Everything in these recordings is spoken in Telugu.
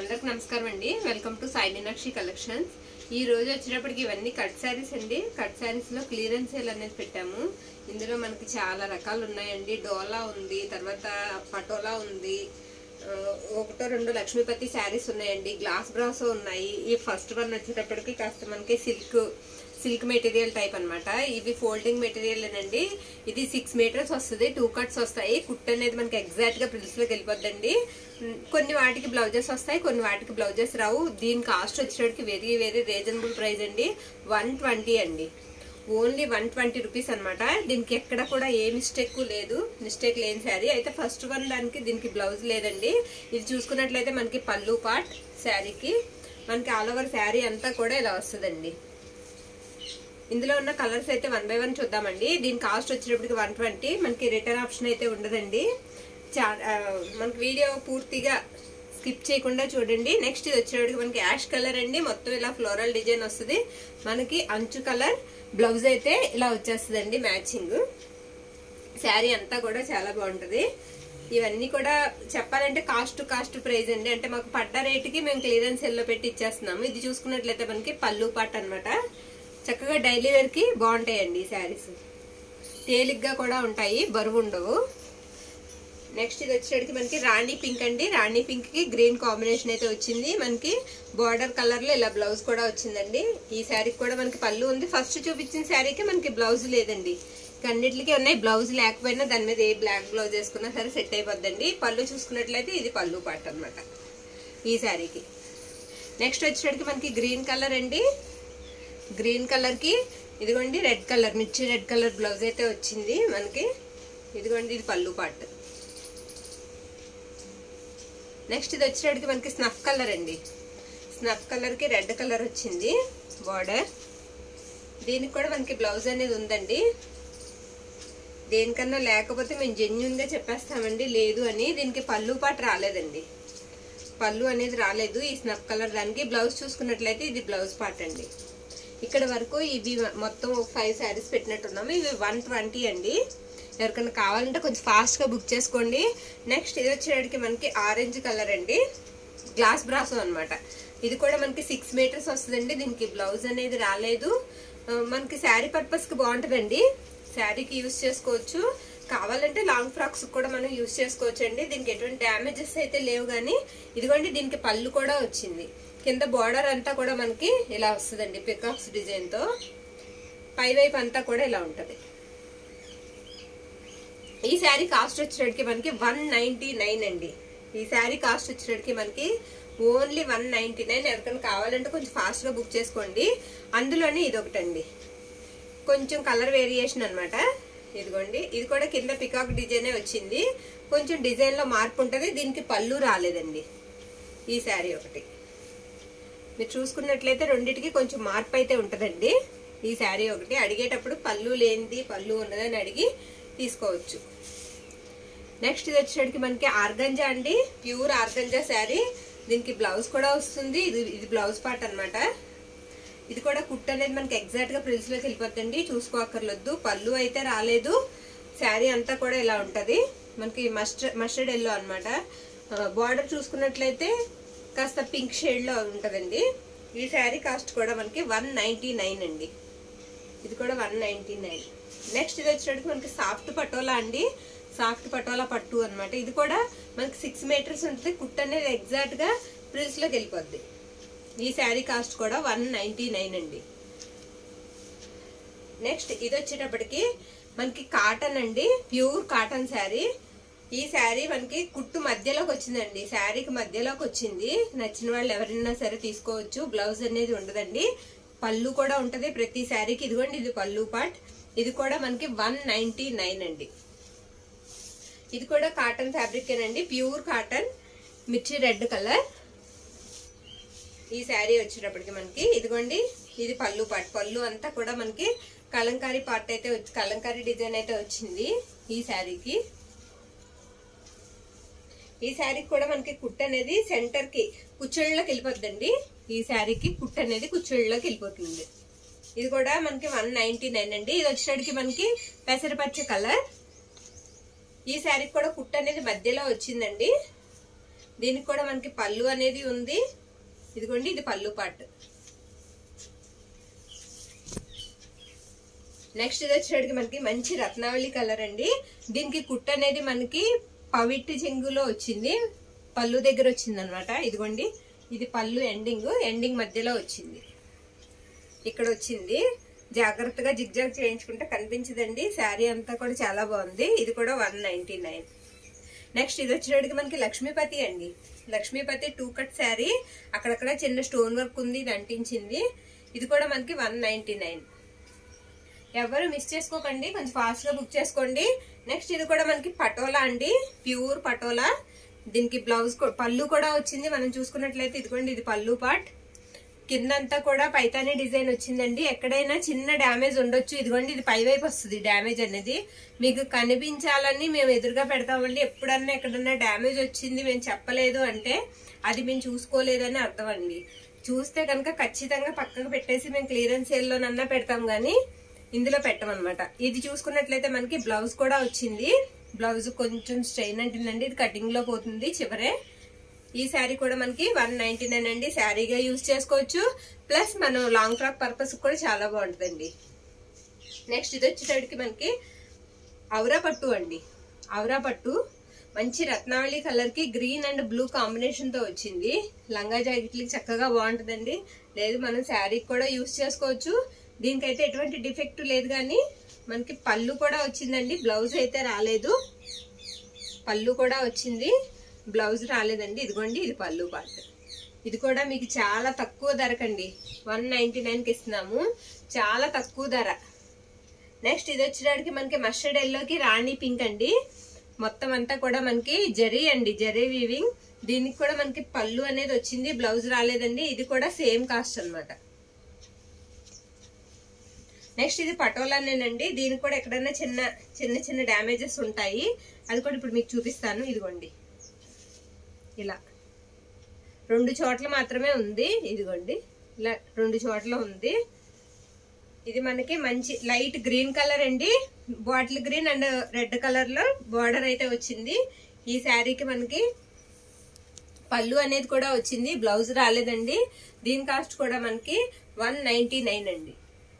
అందరికి నమస్కారం అండి welcome to Sai Meenakshi collections ఈ రోజు వచ్చేటప్పటికి ఇవన్నీ కట్ శారీస్ అండి కట్ శారీస్ లో క్లియరెన్స్ సేల్ అనేది పెట్టాము ఇందులో మనకి చాలా రకాలు ఉన్నాయండి డోలా ఉంది తర్వాత పటోలా ఉంది ఆ, ఒకటో రెండు లక్ష్మీపతి శారీస్ ఉన్నాయండి గ్లాస్ బ్రాసో ఉన్నాయి ఈ ఫస్ట్ వన్ వచ్చేటప్పటికి కాస్త మనకి సిల్క్ సిల్క్ మెటీరియల్ టైప్ అన్నమాట ఇవి ఫోల్డింగ్ మెటీరియల్ అండి ఇది సిక్స్ మీటర్స్ వస్తుంది టూ కట్స్ వస్తాయి కుట్ అనేది మనకి ఎగ్జాక్ట్ గా ప్రిల్స్ లోకి వెళ్ళిపోద్దండి ఉమ్, కొన్ని వాటికి బ్లౌజెస్ వస్తాయి కొన్ని వాటికి బ్లౌజెస్ రావు దీని కాస్ట్ వచ్చేటప్పటికి వెరీ వెరీ రీజనబుల్ ప్రైస్ అండి వన్ ట్వంటీ అండి ఓన్లీ వన్ ట్వంటీ రూపీస్ అనమాట దీనికి ఎక్కడ కూడా ఏ మిస్టేక్ లేదు మిస్టేక్ లేని శారీ అయితే ఫస్ట్ వన్ దానికి దీనికి బ్లౌజ్ లేదండి ఇది చూసుకున్నట్లయితే మనకి పళ్ళు పార్ట్ శారీకి మనకి ఆల్ ఓవర్ శారీ అంతా కూడా ఇలా వస్తుందండి ఇందులో ఉన్న కలర్స్ అయితే వన్ బై వన్ చూద్దామండి దీని కాస్ట్ వచ్చేటప్పటికి వన్ ట్వంటీ మనకి రిటర్న్ ఆప్షన్ అయితే ఉండదండి చా ఆ, మనకి వీడియో పూర్తిగా స్కిప్ చేయకుండా చూడండి నెక్స్ట్ ఇది వచ్చేటప్పటికి మనకి యాష్ కలర్ అండి మొత్తం ఇలా ఫ్లోరల్ డిజైన్ వస్తుంది మనకి అంచు కలర్ బ్లౌజ్ అయితే ఇలా వచ్చేస్తుందండి మ్యాచింగ్ శారీ అంతా కూడా చాలా బాగుంటుంది ఇవన్నీ కూడా చెప్పాలంటే కాస్ట్ టు కాస్ట్ ప్రైస్ అండి అంటే మాకు పడ్డ రేటుకి మేము క్లియరెన్స్ సెల్లో పెట్టి ఇచ్చేస్తున్నాము ఇది చూసుకున్నట్లయితే మనకి పళ్ళు పాట అన్నమాట చక్కగా డైలీ వేర్ కి బాగుంటాయండి ఈ శారీస్ తేలిగ్గా కూడా ఉంటాయి బరువు ఉండవు నెక్స్ట్ ఇది వచ్చేటికి మనకి రాణి పింక్ అండి రాణి పింక్ కి గ్రీన్ కాంబినేషన్ అయితే వచ్చింది మనకి బార్డర్ కలర్ లో ఇలా బ్లౌజ్ కూడా వచ్చిందండి ఈ శారీకి కూడా మనకి పళ్ళు ఉంది ఫస్ట్ చూపించిన శారీకి మనకి బ్లౌజ్ లేదండి అన్నిటికీ ఉన్నాయి బ్లౌజ్ లేకపోయినా దాని మీద ఏ బ్లాక్ బ్లౌజ్ వేసుకున్నా సరే సెట్ అయిపోద్దండి పళ్ళు చూసుకున్నట్లయితే ఇది పళ్ళు పాట అన్నమాట ఈ శారీకి నెక్స్ట్ వచ్చేటికి మనకి గ్రీన్ కలర్ అండి గ్రీన్ కలర్ కి ఇదిగోండి రెడ్ కలర్ మిర్చి రెడ్ కలర్ బ్లౌజ్ అయితే వచ్చింది మనకి ఇదిగోండి ఇది పళ్ళు పార్ట్ నెక్స్ట్ ఇది వచ్చేటికి మనకి స్నఫ్ కలర్ అండి స్నఫ్ కలర్ కి రెడ్ కలర్ వచ్చింది బార్డర్ దీనికి కూడా మనకి బ్లౌజ్ అనేది ఉందండి దేనికన్నా లేకపోతే మేము జెన్యున్ గా చెప్పేస్తామండి లేదు అని దీనికి పళ్ళు పాట రాలేదండి పళ్ళు అనేది రాలేదు ఈ స్నఫ్ కలర్ దానికి బ్లౌజ్ చూసుకున్నట్లయితే ఇది బ్లౌజ్ పార్ట్ అండి ఇక్కడ వరకు ఇవి మొత్తం ఫైవ్ శారీస్ పెట్టినట్టున్నాము ఇవి వన్ ట్వంటీ అండి ఎవరికైనా కావాలంటే కొంచెం ఫాస్ట్గా బుక్ చేసుకోండి నెక్స్ట్ ఇది వచ్చేటికి మనకి ఆరెంజ్ కలర్ అండి గ్లాస్ బ్రాసో అన్నమాట ఇది కూడా మనకి సిక్స్ మీటర్స్ వస్తుందండి దీనికి బ్లౌజ్ అనేది రాలేదు ఆ, మనకి శారీ పర్పస్కి బాగుంటుందండి శారీకి యూస్ చేసుకోవచ్చు కావాలంటే లాంగ్ ఫ్రాక్స్ కూడా మనం యూస్ చేసుకోవచ్చు అండి దీనికి ఎటువంటి డ్యామేజెస్ అయితే లేవు కానీ ఇదిగోండి దీనికి పళ్ళు కూడా వచ్చింది కింద బార్డర్ అంతా కూడా మనకి ఇలా వస్తుందండి పికాక్స్ డిజైన్ తో పై వైపు అంతా కూడా ఇలా ఉంటది ఈ శారీ కాస్ట్ వచ్చేటికి మనకి వన్ నైన్టీ నైన్ అండి ఈ శారీ కాస్ట్ వచ్చేటికి మనకి ఓన్లీ వన్ నైన్టీ నైన్ ఎవరికైనా కావాలంటే కొంచెం ఫాస్ట్ గా బుక్ చేసుకోండి అందులోనే ఇది ఒకటండి కొంచెం కలర్ వేరియేషన్ అన్నమాట ఇదిగోండి ఇది కూడా కింద పికాక్ డిజైనే వచ్చింది కొంచెం డిజైన్ లో మార్పు ఉంటది దీనికి పళ్ళు రాలేదండి ఈ శారీ ఒకటి మీరు చూసుకున్నట్లయితే రెండిటికి కొంచెం మార్పు అయితే ఉంటదండి ఈ శారీ ఒకటి అడిగేటప్పుడు పళ్ళు లేనిది పళ్ళు ఉన్నదని అడిగి తీసుకోవచ్చు నెక్స్ట్ ఇది వచ్చేటికి మనకి ఆర్గంజా అండి ప్యూర్ ఆర్గంజా శారీ దీనికి బ్లౌజ్ కూడా వస్తుంది ఇది ఇది బ్లౌజ్ పార్ట్ అన్నమాట ఇది కూడా కుట్ అనేది మనకి ఎగ్జాక్ట్ గా ప్రిల్స్ లోకి వెళ్ళిపోతుంది చూసుకోక్కర్లేదు పళ్ళు అయితే రాలేదు శారీ అంతా కూడా ఇలా ఉంటది మనకి మస్టర్డ్ మస్టర్డ్ ఎల్లో అనమాట బార్డర్ చూసుకున్నట్లయితే కాస్త పింక్ షేడ్ లో ఉంటదండి ఈ శారీ కాస్ట్ కూడా మనకి వన్ నైన్టీ నైన్ అండి ఇది కూడా వన్ నైన్టీ నైన్ నెక్స్ట్ ఇది వచ్చేటప్పుడు మనకి సాఫ్ట్ పటోలా అండి సాఫ్ట్ పటోలా పట్టు అన్నమాట ఇది కూడా మనకి సిక్స్ మీటర్స్ ఉంటుంది కుట్ అనేది ఎగ్జాక్ట్ గా ప్రిల్స్ లోకి వెళ్ళిపోద్ది ఈ శారీ కాస్ట్ కూడా వన్ నైన్టీ నైన్ అండి నెక్స్ట్ ఇది వచ్చేటప్పటికి మనకి కాటన్ అండి ప్యూర్ కాటన్ శారీ ఈ శారీ మనకి కుట్టు మధ్యలోకి వచ్చిందండి శారీకి మధ్యలోకి వచ్చింది నచ్చిన వాళ్ళు ఎవరైనా సరే తీసుకోవచ్చు బ్లౌజ్ అనేది ఉండదండి పళ్ళు కూడా ఉంటది ప్రతి శారీకి ఇదిగోండి ఇది పళ్ళు పార్ట్ ఇది కూడా మనకి వన్ నైన్టీ నైన్ అండి ఇది కూడా కాటన్ ఫ్యాబ్రిక్ అండి ప్యూర్ కాటన్ మిర్చి రెడ్ కలర్ ఈ శారీ వచ్చేటప్పటికి మనకి ఇదిగోండి ఇది పళ్ళు పాట్ పళ్ళు అంతా కూడా మనకి కలంకారీ పార్ట్ అయితే వచ్చి కలంకారీ డిజైన్ అయితే వచ్చింది ఈ శారీకి ఈ శారీకి కూడా మనకి కుట్ అనేది సెంటర్ కి కుచ్చుళ్ళలోకి వెళ్ళిపోద్దండి ఈ శారీకి కుట్ అనేది కుచ్చుళ్ళలోకి వెళ్ళిపోతుంది ఇది కూడా మనకి వన్ నైన్టీ నైన్ అండి ఇది వచ్చేటికి మనకి పెసరపచ్చ కలర్ ఈ శారీకి కూడా కుట్ అనేది మధ్యలో వచ్చిందండి దీనికి కూడా మనకి పళ్ళు అనేది ఉంది ఇదిగోండి ఇది పళ్ళు పార్ట్ నెక్స్ట్ ఇది వచ్చేటికి మనకి మంచి రత్నావళి కలర్ అండి దీనికి కుట్ట అనేది మనకి పవిట్టి చెంగులో వచ్చింది పళ్ళు దగ్గర వచ్చింది అనమాట ఇదిగోండి ఇది పళ్ళు ఎండింగ్ ఎండింగ్ మధ్యలో వచ్చింది ఇక్కడ వచ్చింది జాగ్రత్తగా జిగ్జాగ్ చేయించుకుంటే కనిపించదండి శారీ అంతా కూడా చాలా బాగుంది ఇది కూడా వన్ నైన్టీ నైన్ నెక్స్ట్ ఇది వచ్చేటికి మనకి లక్ష్మీపతి అండి లక్ష్మీపతి టూ కట్ శారీ అక్కడక్కడ చిన్న స్టోన్ వర్క్ ఉంది ఇది అంటించింది ఇది కూడా మనకి వన్ నైన్టీ నైన్ ఎవరు మిస్ చేసుకోకండి కొంచెం ఫాస్ట్ గా బుక్ చేసుకోండి నెక్స్ట్ ఇది కూడా మనకి పటోలా అండి ప్యూర్ పటోలా దీనికి బ్లౌజ్ కూ- పళ్ళు కూడా వచ్చింది మనం చూసుకున్నట్లయితే ఇదిగోండి ఇది పళ్ళు పార్ట్ కిందంతా కూడా పైతానీ డిజైన్ వచ్చిందండి ఎక్కడైనా చిన్న డ్యామేజ్ ఉండొచ్చు ఇదిగోండి ఇది పై వైపు వస్తుంది డ్యామేజ్ అనేది మీకు కనిపించాలని మేము ఎదురుగా పెడతామండి ఎప్పుడన్నా ఎక్కడన్నా డ్యామేజ్ వచ్చింది మేము చెప్పలేదు అంటే అది మేము చూసుకోలేదని అర్థం అండి చూస్తే కనుక ఖచ్చితంగా పక్కకు పెట్టేసి మేము క్లియరెన్స్ సేల్లోనన్నా పెడతాం కానీ ఇందులో పెట్టమన్నమాట ఇది చూసుకున్నట్లయితే మనకి బ్లౌజ్ కూడా వచ్చింది బ్లౌజ్ కొంచెం స్ట్రెయిన్ అంటుందండి ఇది కటింగ్ లో పోతుంది చివరే ఈ శారీ కూడా మనకి వన్ నైన్టీ నైన్ అండి శారీగా యూజ్ చేసుకోవచ్చు ప్లస్ మనం లాంగ్ ఫ్రాక్ పర్పస్ కూడా చాలా బాగుంటుందండి నెక్స్ట్ ఇది వచ్చేటప్పటికి మనకి ఔరా పట్టు అండి ఔరా పట్టు మంచి రత్నావళి కలర్ కి గ్రీన్ అండ్ బ్లూ కాంబినేషన్ తో వచ్చింది లంగా జాకెట్లకి చక్కగా బాగుంటుందండి లేదు మనం శారీకి కూడా యూజ్ చేసుకోవచ్చు దీనికైతే ఎటువంటి డిఫెక్ట్ లేదు కానీ మనకి పళ్ళు కూడా వచ్చిందండి బ్లౌజ్ అయితే రాలేదు పళ్ళు కూడా వచ్చింది బ్లౌజ్ రాలేదండి ఇదిగోండి ఇది పళ్ళు పార్ట్ ఇది కూడా మీకు చాలా తక్కువ ధరకండి వన్ నైన్టీ నైన్కి ఇస్తున్నాము చాలా తక్కువ ధర నెక్స్ట్ ఇది వచ్చేటప్పటికి మనకి మస్టర్డ్ ఎల్లోకి రాణి పింక్ అండి మొత్తం అంతా కూడా మనకి జరీ అండి జరీ వీవింగ్ దీనికి కూడా మనకి పళ్ళు అనేది వచ్చింది బ్లౌజ్ రాలేదండి ఇది కూడా సేమ్ కాస్ట్ అన్నమాట నెక్స్ట్ ఇది పటోలానేనండి దీనికి కూడా ఎక్కడైనా చిన్న చిన్న చిన్న డ్యామేజెస్ ఉంటాయి అది కూడా ఇప్పుడు మీకు చూపిస్తాను ఇదిగోండి ఇలా రెండు చోట్ల మాత్రమే ఉంది ఇదిగోండి ఇలా రెండు చోట్ల ఉంది ఇది మనకి మంచి లైట్ గ్రీన్ కలర్ అండి bottle green and red colour లో బార్డర్ అయితే వచ్చింది ఈ శారీకి మనకి పళ్ళు అనేది కూడా వచ్చింది బ్లౌజ్ రాలేదండి దీని కాస్ట్ కూడా మనకి వన్ నైన్టీ నైన్ అండి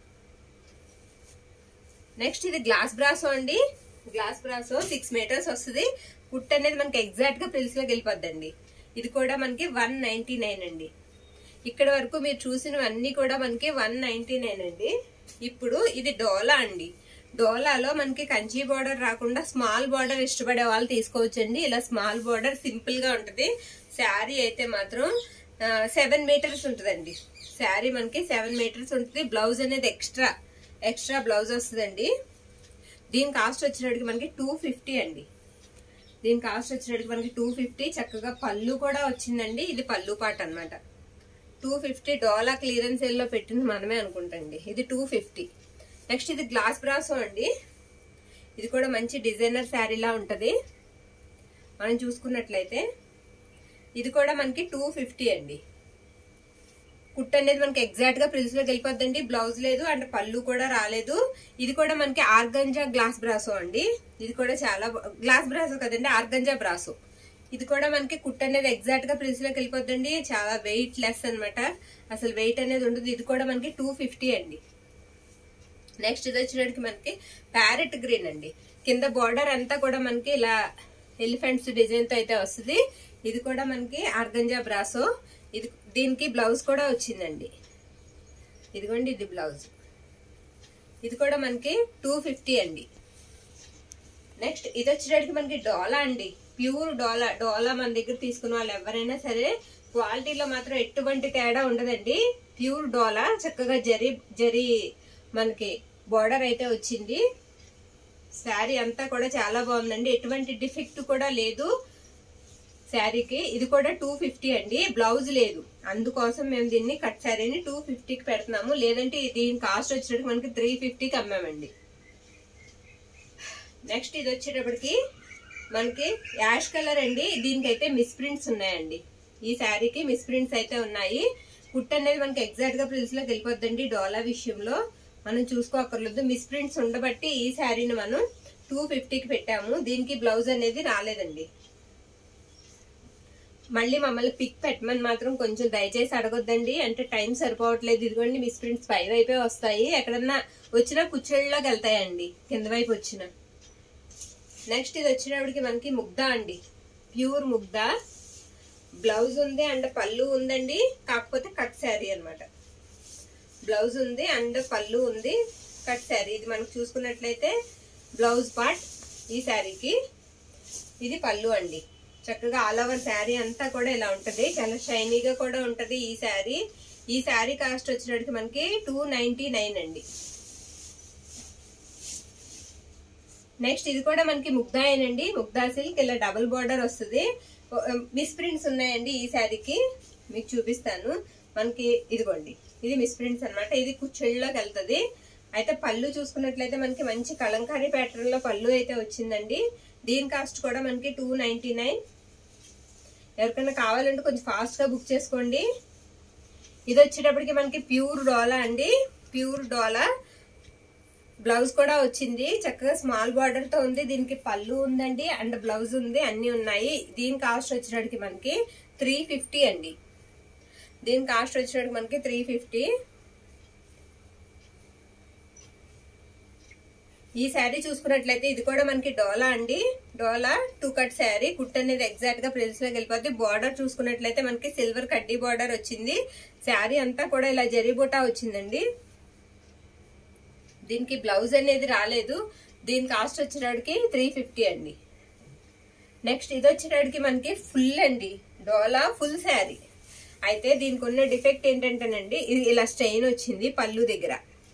నెక్స్ట్ ఇది గ్లాస్ బ్రాసో అండి గ్లాస్ బ్రాసో సిక్స్ మీటర్స్ వస్తుంది కుట్ అనేది మనకి ఎగ్జాక్ట్ గా ప్రిల్స్ లోకి వెళ్ళిపోద్దండి ఇది కూడా మనకి వన్ నైన్టీ నైన్ అండి ఇక్కడ వరకు మీరు చూసినవన్నీ కూడా మనకి వన్ నైన్టీ నైన్ అండి ఇప్పుడు ఇది డోలా అండి డోలాలో మనకి కంచి బార్డర్ రాకుండా స్మాల్ బార్డర్ ఇష్టపడే వాళ్ళు తీసుకోవచ్చండి ఇలా స్మాల్ బార్డర్ సింపుల్ గా ఉంటది శారీ అయితే మాత్రం సెవెన్ మీటర్స్ ఉంటుందండి శారీ మనకి సెవెన్ మీటర్స్ ఉంటుంది బ్లౌజ్ అనేది ఎక్స్ట్రా ఎక్స్ట్రా బ్లౌజ్ వస్తుందండి దీని కాస్ట్ వచ్చినట్టుకి మనకి టూ ఫిఫ్టీ అండి దీని కాస్ట్ వచ్చినట్టుకి మనకి టూ ఫిఫ్టీ చక్కగా పళ్ళు కూడా వచ్చిందండి ఇది పళ్ళు పాట అన్నమాట టూ ఫిఫ్టీ డోలా క్లియరెన్స్ లో పెట్టింది మనమే అనుకుంటండి ఇది టూ ఫిఫ్టీ నెక్స్ట్ ఇది గ్లాస్ బ్రాసో అండి ఇది కూడా మంచి డిజైనర్ శారీలా ఉంటది మనం చూసుకున్నట్లయితే ఇది కూడా మనకి టూ ఫిఫ్టీ అండి కుట్ అనేది మనకి ఎగ్జాక్ట్ గా ప్రిల్స్ లోకి వెళ్ళిపోద్దండి బ్లౌజ్ లేదు అండ్ పళ్ళు కూడా రాలేదు ఇది కూడా మనకి ఆర్గంజా గ్లాస్ బ్రాసో అండి ఇది కూడా చాలా బా- గ్లాస్ బ్రాసో కదండి ఆర్గంజా బ్రాసో ఇది కూడా మనకి కుట్ అనేది ఎగ్జాక్ట్ గా ప్రిల్స్ లోకి వెళ్ళిపోద్దండి చాలా వెయిట్ లెస్ అన్నమాట అసలు వెయిట్ అనేది ఉంటుంది ఇది కూడా మనకి టూ ఫిఫ్టీ అండి నెక్స్ట్ ఇది వచ్చేటికి మనకి ప్యారెట్ గ్రీన్ అండి కింద బార్డర్ అంతా కూడా మనకి ఇలా ఎలిఫెంట్స్ డిజైన్ తో అయితే వస్తుంది ఇది కూడా మనకి ఆర్గంజా బ్రాసో ఇది దీనికి బ్లౌజ్ కూడా వచ్చిందండి ఇదిగోండి ఇది బ్లౌజ్ ఇది కూడా మనకి టూ ఫిఫ్టీ అండి నెక్స్ట్ ఇది వచ్చేటప్పటికి మనకి డోలా అండి ప్యూర్ డోలా డోలా మన దగ్గర తీసుకున్న వాళ్ళు ఎవరైనా సరే క్వాలిటీలో మాత్రం ఎటువంటి తేడా ఉండదండి ప్యూర్ డోలా చక్కగా జరీ జరీ మనకి బార్డర్ అయితే వచ్చింది శారీ అంతా కూడా చాలా బాగుందండి ఎటువంటి డిఫెక్ట్ కూడా లేదు శారీకి ఇది కూడా టూ ఫిఫ్టీ అండి బ్లౌజ్ లేదు అందుకోసం మేము దీన్ని కట్ శారీని టూ ఫిఫ్టీకి పెడుతున్నాము లేదంటే దీని కాస్ట్ వచ్చేటప్పుడు మనకి త్రీ ఫిఫ్టీకి అమ్మామండి నెక్స్ట్ ఇది వచ్చేటప్పటికి మనకి యాష్ కలర్ అండి దీనికైతే మిస్ ప్రింట్స్ ఉన్నాయండి ఈ శారీకి మిస్ ప్రింట్స్ అయితే ఉన్నాయి కుట్ అనేది మనకి ఎగ్జాక్ట్ గా ప్రిల్స్ లోకి వెళ్ళిపోద్దండి డోలా విషయంలో మనం చూసుకోకర్లేదు మిస్ ప్రింట్స్ ఉండబట్టి ఈ శారీని మనం టూ ఫిఫ్టీకి పెట్టాము దీనికి బ్లౌజ్ అనేది రాలేదండి మళ్ళీ మమ్మల్ని పిక్ పెట్టమని మాత్రం కొంచెం దయచేసి అడగొద్దండి అంటే టైం సరిపోవట్లేదు ఇదిగోండి మిస్ ప్రింట్స్ పై వైపే వస్తాయి ఎక్కడన్నా వచ్చినా కుచ్చెళ్ళలోకి వెళ్తాయండి కింద వైపు వచ్చిన నెక్స్ట్ ఇది వచ్చినప్పటికి మనకి ముగ్ధ అండి ప్యూర్ ముగ్ధ బ్లౌజ్ ఉంది అండ్ పళ్ళు ఉందండి కాకపోతే కట్ శారీ అన్నమాట బ్లౌజ్ ఉంది అండ్ పళ్ళు ఉంది కట్ శారీ ఇది మనకు చూసుకున్నట్లయితే బ్లౌజ్ పార్ట్ ఈ శారీకి ఇది పళ్ళు అండి చక్కగా ఆల్ ఓవర్ శారీ అంతా కూడా ఇలా ఉంటది చాలా షైనీగా కూడా ఉంటది ఈ శారీ ఈ శారీ కాస్ట్ వచ్చినట్టుకి మనకి టూ నైన్టీ నైన్ అండి నెక్స్ట్ ఇది కూడా మనకి ముగ్ధాయేనండి ముగ్ధా సిల్క్ ఇలా డబుల్ బార్డర్ వస్తుంది మిస్ ప్రింట్స్ ఉన్నాయండి ఈ శారీకి మీకు చూపిస్తాను మనకి ఇదిగోండి ఇది మిస్ ప్రింట్స్ అనమాట ఇది కుచ్చెళ్ళలోకి వెళ్తుంది అయితే పళ్ళు చూసుకున్నట్లయితే మనకి మంచి కలంకారీ ప్యాటర్న్ లో పళ్ళు అయితే వచ్చిందండి దీని కాస్ట్ కూడా మనకి టూ నైన్టీ నైన్ ఎవరికైనా కావాలంటే కొంచెం ఫాస్ట్ గా బుక్ చేసుకోండి ఇది వచ్చేటప్పటికి మనకి ప్యూర్ డోలా అండి ప్యూర్ డోలా బ్లౌజ్ కూడా వచ్చింది చక్కగా స్మాల్ బార్డర్ తో ఉంది దీనికి పళ్ళు ఉందండి అండ్ బ్లౌజ్ ఉంది అన్ని ఉన్నాయి దీని కాస్ట్ వచ్చేటప్పటికి మనకి త్రీ ఫిఫ్టీ అండి దీని కాస్ట్ వచ్చేటప్పటికి మనకి త్రీ ఫిఫ్టీ ఈ శారీ చూసుకున్నట్లయితే ఇది కూడా మనకి డోలా అండి డోలా టూ కట్ శారీ కుట్ అనేది ఎగ్జాక్ట్ గా ప్రిల్స్ లోకి వెళ్ళిపోద్ది బార్డర్ చూసుకున్నట్లయితే మనకి సిల్వర్ కడ్డీ బార్డర్ వచ్చింది శారీ అంతా కూడా ఇలా జరీబోటా వచ్చిందండి దీనికి బ్లౌజ్ అనేది రాలేదు దీని కాస్ట్ వచ్చేటడికి త్రీ ఫిఫ్టీ అండి నెక్స్ట్ ఇది వచ్చేటడికి మనకి ఫుల్ అండి డోలా ఫుల్ శారీ అయితే దీనికి ఉన్న డిఫెక్ట్ ఏంటంటేనండి ఇది ఇలా స్టెయిన్ వచ్చింది పళ్ళు దగ్గర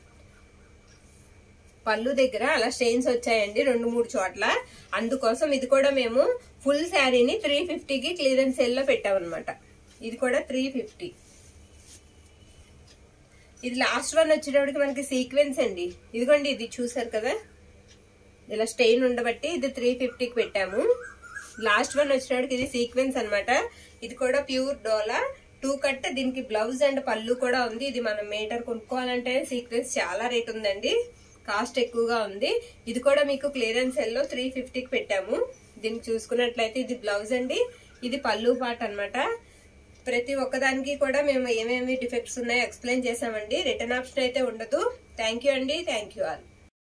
పళ్ళు దగ్గర అలా స్టెయిన్స్ వచ్చాయండి రెండు మూడు చోట్ల అందుకోసం ఇది కూడా మేము ఫుల్ శారీని త్రీ ఫిఫ్టీకి క్లియరెన్స్ సేల్ లో పెట్టామన్నమాట ఇది కూడా త్రీ ఫిఫ్టీ ఇది లాస్ట్ వన్ వచ్చేటప్పటికి మనకి సీక్వెన్స్ అండి ఇదిగోండి ఇది చూసారు కదా ఇలా స్టెయిన్ ఉండబట్టి ఇది త్రీ ఫిఫ్టీకి పెట్టాము లాస్ట్ వన్ వచ్చేటప్పటికి ఇది సీక్వెన్స్ అన్నమాట ఇది కూడా ప్యూర్ డోలా టూ కట్ దీనికి బ్లౌజ్ అండ్ పళ్ళు కూడా ఉంది ఇది మనం మీటర్ కొనుక్కోవాలంటే సీక్వెన్స్ చాలా రేట్ ఉందండి కాస్ట్ ఎక్కువగా ఉంది ఇది కూడా మీకు క్లియరెన్స్ ఎల్లో త్రీ ఫిఫ్టీకి పెట్టాము దీనికి చూసుకున్నట్లయితే ఇది బ్లౌజ్ అండి ఇది పళ్ళు పార్ట్ అన్నమాట ప్రతి ఒక్కదానికి కూడా మేము ఏమేమి డిఫెక్ట్స్ ఉన్నాయో ఎక్స్ప్లెయిన్ చేసామండి రిటర్న్ ఆప్షన్ అయితే ఉండదు థ్యాంక్ యూ అండి థ్యాంక్ యూ ఆల్